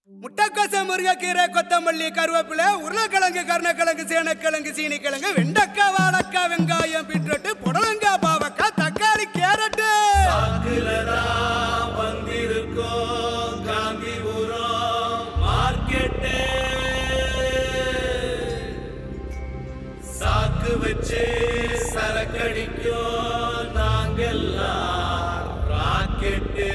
முட்டைக்கோச முருங்கைக்கீரை கொத்தமல்லி கருவேப்பிலை உருளைக்கிழங்கு கருணக்கிழங்கு சேனக்கிழங்கு சீனிக்கிழங்கு வெண்டைக்காய் வாழைக்காய் வெங்காயம் பீட்ரூட் புடலங்காய் பாவக்காய் தக்காளி கேரட்டு வந்திருக்கோம் காந்திபுரம் மார்க்கெட்டு சாக்கு வச்சு சரக்கடிக்கும் நாங்கெல்லாம் ராக்கெட்டு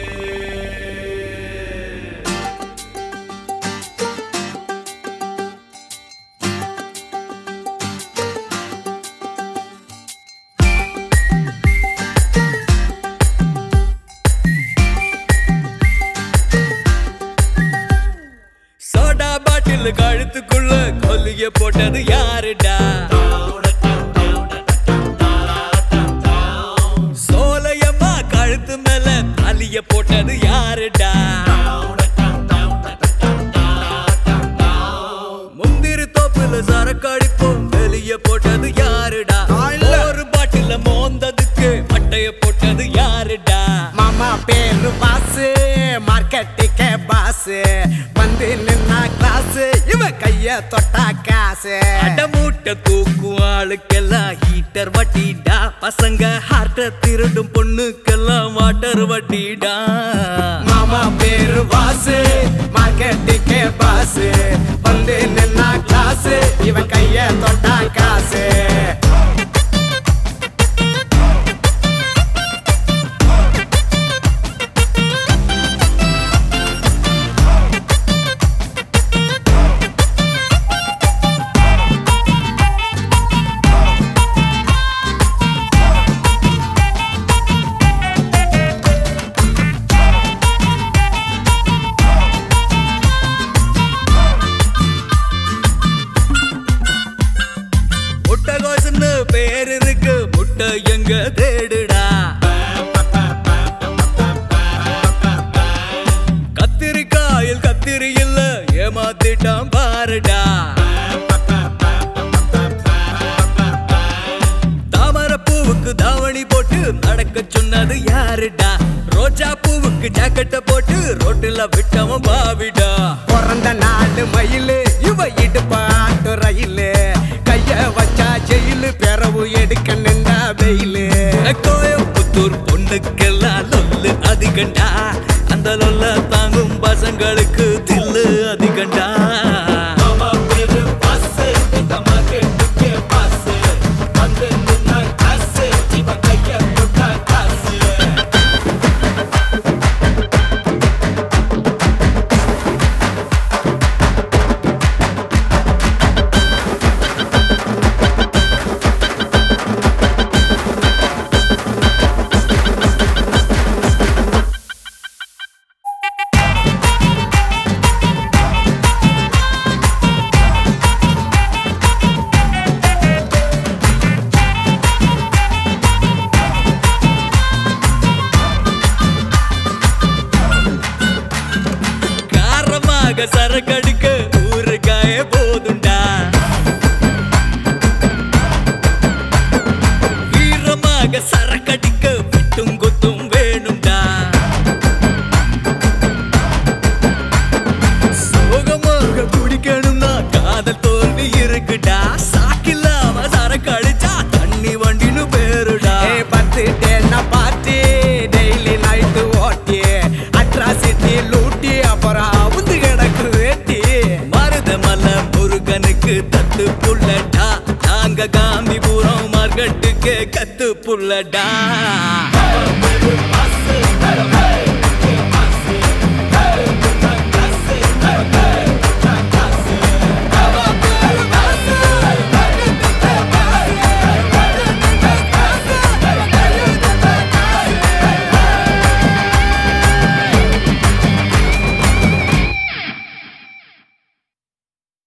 சோடா பாட்டில் கழுத்துக்குள்ள கொல்லிய போட்டது யாருடா சோலையம்மா கழுத்து மேல அலிய போட்டது யாருடா முந்திரி தோப்புல சரக்கு அடிப்போம் வெளிய போட்டது யாருடா நான் இல்ல. ஒரு பாட்டில மோந்ததுக்கு மட்டைய போட்டது யாருடா மாமா பேரு பாசு மார்க்கெட்டுக்கே பாசு வந்து நின்னா கிளாஸ் இவ கைய தொட்டா காசு அடமூட்டை தூக்கும் ஆளுக்கெல்லாம் ஹீட்டர் வட்டிடா பசங்க ஹார்ட்ட திருடும் பொண்ணுக்கெல்லாம் வாட்டர் வட்டிடா மாமா பேரு பாசு மார்க்கெட்டுக்கே பாசு வந்து நின்னா கிளாஸ் இவ கைய தொட்டா காசு முட்டை கோசுன்னு பேர் இருக்கு முட்டை எங்க தேடுடா கத்திரிக்காயில் கத்திரி இல்ல ஏமாத்திட்டான் பாருடா தாமரை பூவுக்கு தாவணி போட்டு நடக்க சொன்னது யாருடா ரோஜா பூவுக்கு ஜாக்கெட்டை போட்டு ரோட்டுல விட்டவன் பாவிடா பிறந்த நாடு மயிலு இவ இடுப்பாட்டு ரயிலு கைய வச்சா ஜெயிலு பிறவு எடுக்க நின்றா வெயிலு கோயம்புத்தூர் பொண்ணுக்கெல்லாம் லொல்லு அதிகண்டா அந்த லொல்ல தாங்கும் பசங்களுக்கு தில்லு அதிகண்டா மாமா பேரு பாசு இந்த மார்க்கெட்டுக்கே பாசு வந்து நின்னா காசு இவன் கைய போட்டா காசு காரமாக சரக்கடிக்க ஊறுகாய போதுண்டா வீரமாக சரக்கடிக்க விட்டும் குத்தும் வேணும்டா சோகமாக குடிக்கணும்னா காதல் தோல்வி இருக்குடா சாக்கில்லாம சரக்கு அடிச்சா தண்ணி வண்டின்னு பேருடா ஏ பத்து டேன்னா பார்ட்டி டெய்லி நைட்டு ஓட்டி அட்ராசிட்டி லூட்டி அப்புறம் அவுந்து கிடக்கு வேட்டி மருதமல முருகனுக்கு தத்து புள்ளடா நாங்க காந்திபுரம் மார்க்கெட்டுக்கு கத்து புள்ளடா மாமா பேரு பாசு